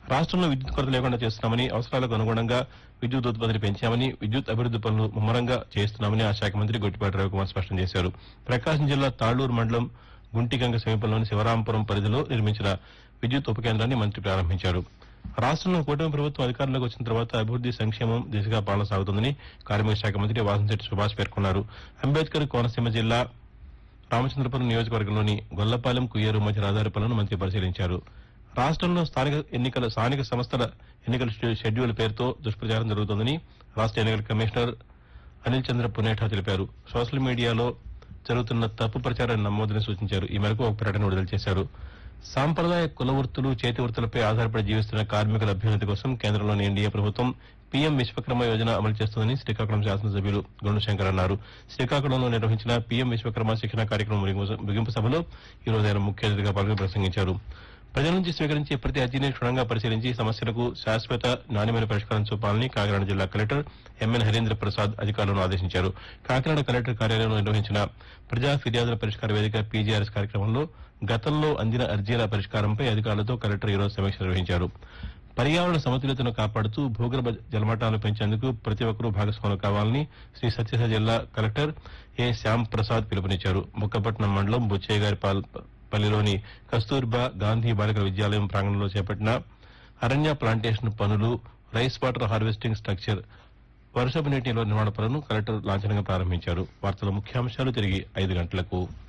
రాష్ట్రంలో విద్యుత్ కొరత లేకుండా చేస్తున్నామని అవసరాలకు అనుగుణంగా విద్యుత్ ఉత్పత్తిని పెంచామని విద్యుత్ అభివృద్ది పనులు ముమ్మరంగా చేస్తున్నామని ఆ శాఖ మంత్రి గొట్టిపాటి రవికుమార్ స్పష్టం చేశారు ప్రకాశం జిల్లా తాళ్లూరు మండలం గుంటిగంగ సమీపంలోని శివరాంపురం పరిధిలో నిర్మించిన విద్యుత్ ఉప కేంద్రాన్ని మంత్రి ప్రారంభించారు రాష్ట్రంలో కూటమి ప్రభుత్వం అధికారంలోకి వచ్చిన తర్వాత అభివృద్ది సంక్షేమం దిశగా పాలన సాగుతుందని కార్మిక శాఖ మంత్రి వాసంశెట్టి సుభాష్ పేర్కొన్నారు అంబేద్కర్ కోనసీమ జిల్లా రామచంద్రపురం నియోజకవర్గంలోని గొల్లపాలెం కుయ్యేరు మధ్య రహదారి పనులను మంత్రి పరిశీలించారు రాష్ట్రంలో స్థానిక ఎన్నికల స్థానిక సంస్థల ఎన్నికల షె- షెడ్యూల్ పేరుతో దుష్ప్రచారం జరుగుతోందని రాష్ట్ర ఎన్నికల కమిషనర్ అనిల్ చంద్ర పునేఠా తెలిపారు సోషల్ మీడియాలో జరుగుతున్న తప్పు ప్రచారాన్ని నమ్మోదని సూచించారు ఈ మేరకు ఒక ప్రకటన విడుదల చేశారు సాంప్రదాయ కుల వృత్తులు చేతి వృత్తులపై ఆధారపడి జీవిస్తున్న కార్మికుల అభ్యున్నతి కోసం కేంద్రంలోని ఎన్డీఏ ప్రభుత్వం పీఎం విశ్వకర్మ యోజన అమలు చేస్తోందని శ్రీకాకుళం శాసనసభ్యులు గొండు శంకర్ అన్నారు శ్రీకాకుళంలో నిర్వహించిన పీఎం విశ్వకర్మ శిక్షణ కార్యక్రమం ముగింపు- ముగింపు సభలో ఈ రోజు ఆయన ముఖ్య అతిథిగా పాల్గొని ప్రసంగించారు ప్రజల నుంచి స్వీకరించే ప్రతి అర్జీని క్షుణ్ణంగా పరిశీలించి సమస్యలకు శాశ్వత నాణ్యమైన పరిష్కారం చూపాలని కాకినాడ జిల్లా కలెక్టర్ ఎంఎన్ హరీంద్ర ప్రసాద్ అధికారులను ఆదేశించారు కాకినాడ కలెక్టర్ కార్యాలయంలో నిర్వహించిన ప్రజా ఫిర్యాదుల పరిష్కార వేదిక పీజీఆర్ఎస్ కార్యక్రమంలో గతంలో అందిన అర్జీల పరిష్కారంపై అధికారులతో కలెక్టర్ ఈరోజు సమీక్ష నిర్వహించారు పర్యావరణ సమతుల్యతను కాపాడుతూ భూగర్భ జలమట్టాలను పెంచేందుకు ప్రతి ఒక్కరూ భాగస్వాములు కావాలని శ్రీ సత్యసాయి జిల్లా కలెక్టర్ ఏ శ్యామ్ ప్రసాద్ పిలుపునిచ్చారు బుక్కపట్నం మండలం బుచ్చయ్య గారి పాల్- పల్లిలోని కస్తూర్బా గాంధీ బాలికల విద్యాలయం ప్రాంగణంలో చేపట్టిన అరణ్య ప్లాంటేషన్ పనులు రైస్ వాటర్ హార్వెస్టింగ్ స్ట్రక్చర్ వర్షపు నీటి నిల్వ నిర్మాణ పనులను కలెక్టర్ లాంఛనంగా ప్రారంభించారు వార్తల ముఖ్యాంశాలు తిరిగి ఐదు గంటలకు